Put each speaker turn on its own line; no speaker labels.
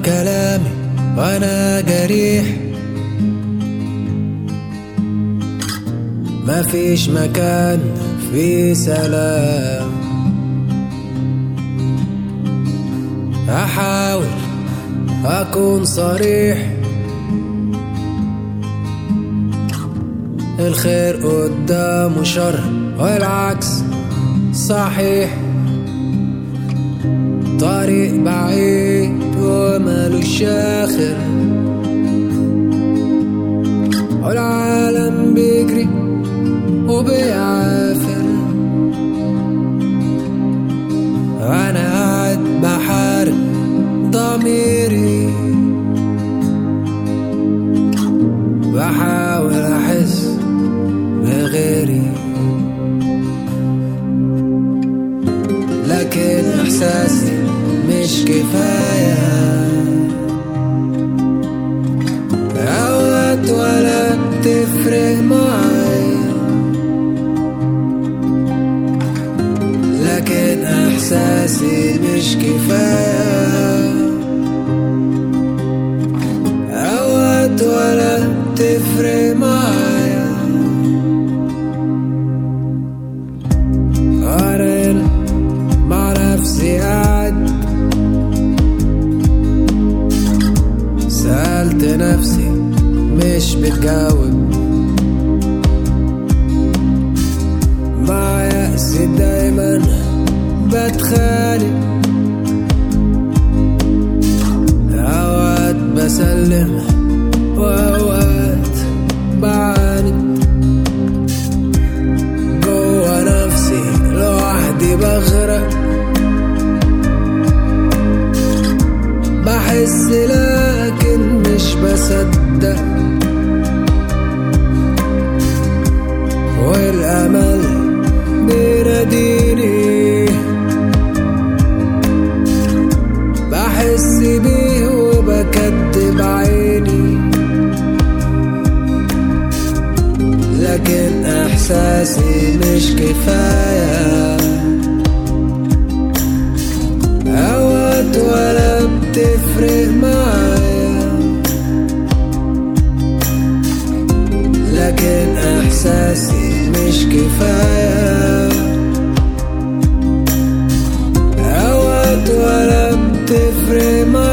كلامي وانا جريح مفيش مكان في سلام احاول اكون صريح الخير قدامه شر والعكس صحيح طريق بعيد ومالوش آخر والعالم بيجري وبيعافر أنا قاعد بحارب ضميري بحاول أحس بغيري لكن إحساسي مش كفاية أوقات ولا بتفرق معايا لكن إحساسي مش كفاية أوقات ولا بتفرق معايا أنا هنا مع نفسي قاعد سألت نفسي مش بتجاوب مع يأسي دايما بتخانق أوقات بسلم وأوقات بعاند جوا نفسي لوحدي بغرق بحس لكن مش بصدق والأمل بيناديني بحس بيه وبكدب عيني لكن إحساسي مش كفاية أوقات ولا بتفرق معايا لكن إحساسي مش كفاية أوقات ولا بتفرق معايا